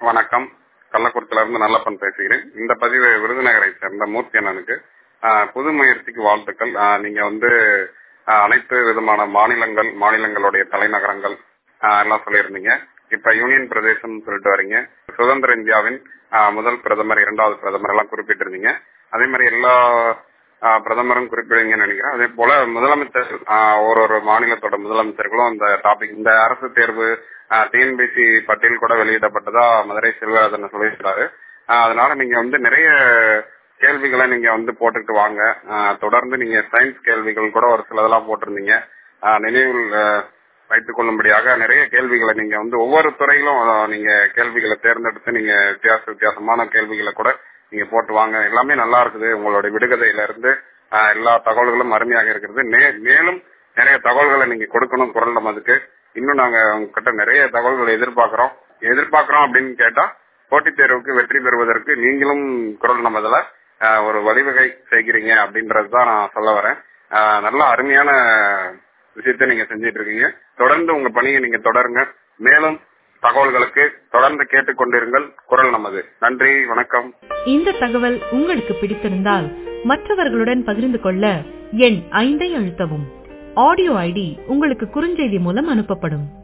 வணக்கம் கள்ளக்குறிச்சியில இருந்து நல்லப்பன் பேசுகிறேன் இந்த பதிவு விருதுநகரை சேர்ந்த மூர்த்தி அண்ணனுக்கு ஆஹ், புது முயற்சிக்கு வாழ்த்துக்கள் ஆஹ், நீங்க வந்து ஆஹ், அனைத்து விதமான மாநிலங்கள் மாநிலங்களுடைய தலைநகரங்கள் ஆஹ், எல்லாம் சொல்லியிருந்தீங்க இப்ப யூனியன் பிரதேசம் சொல்லிட்டு வரீங்க சுதந்திர இந்தியாவின் ஆஹ், முதல் பிரதமர் இரண்டாவது பிரதமர் எல்லாம் குறிப்பிட்டிருந்தீங்க அதே மாதிரி எல்லா ஆஹ், பிரதமரும் குறிப்பிடுவீங்கன்னு நினைக்கிறேன் அதே போல முதலமைச்சர் ஆஹ், ஒரு ஒரு மாநிலத்தோட முதலமைச்சர்களும் இந்த டாபிக் இந்த அரசு தேர்வு டிஎன்பிசி பட்டியல் கூட வெளியிடப்பட்டதா மதுரை செல்வராஜன் சொல்லியிருக்காரு ஆஹ், அதனால நீங்க வந்து நிறைய கேள்விகளை நீங்க வந்து போட்டுக்கிட்டு வாங்க ஆஹ், தொடர்ந்து நீங்க சயின்ஸ் கேள்விகள் கூட ஒரு சிலதெல்லாம் போட்டிருந்தீங்க ஆஹ், நினைவில் ஆஹ், வைத்துக் கொள்ளும்படியாக நிறைய கேள்விகளை நீங்க வந்து ஒவ்வொரு துறையிலும் ஆஹ், நீங்க கேள்விகளை தேர்ந்தெடுத்து நீங்க வித்தியாச வித்தியாசமான கேள்விகளை கூட நீங்க போட்டு வாங்க எல்லாமே நல்லா இருக்குது உங்களோட விடுகதையில இருந்து ஆஹ், எல்லா தகவல்களும் அருமையாக இருக்கிறது மே- மேலும் நிறைய தகவல்களை நீங்க கொடுக்கணும் குரல் நமதுக்கு இன்னும் நாங்க உங்ககிட்ட நிறைய தகவல்களை எதிர்பார்க்கிறோம் எதிர்பார்க்கிறோம் அப்படின்னு கேட்டா போட்டித் தேர்வுக்கு வெற்றி பெறுவதற்கு நீங்களும் குரல் நமதுல ஆஹ், ஒரு வழிவகை செய்கிறீங்க அப்படின்றது தான் நான் சொல்ல வரேன் ஆஹ், நல்ல அருமையான விஷயத்தை நீங்க செஞ்சிட்டு இருக்கீங்க தொடர்ந்து உங்க பணியை நீங்க தொடருங்க மேலும் தகவல்களுக்கு தொடர்ந்து கேட்டுக்கொண்டிருங்கள் குரல் நமது நன்றி வணக்கம் இந்த தகவல் உங்களுக்கு பிடித்திருந்தால் மற்றவர்களுடன் பகிர்ந்து கொள்ள எண் ஐந்தை அழுத்தவும் ஆடியோ ஐடி உங்களுக்கு குறுஞ்செய்தி மூலம் அனுப்பப்படும்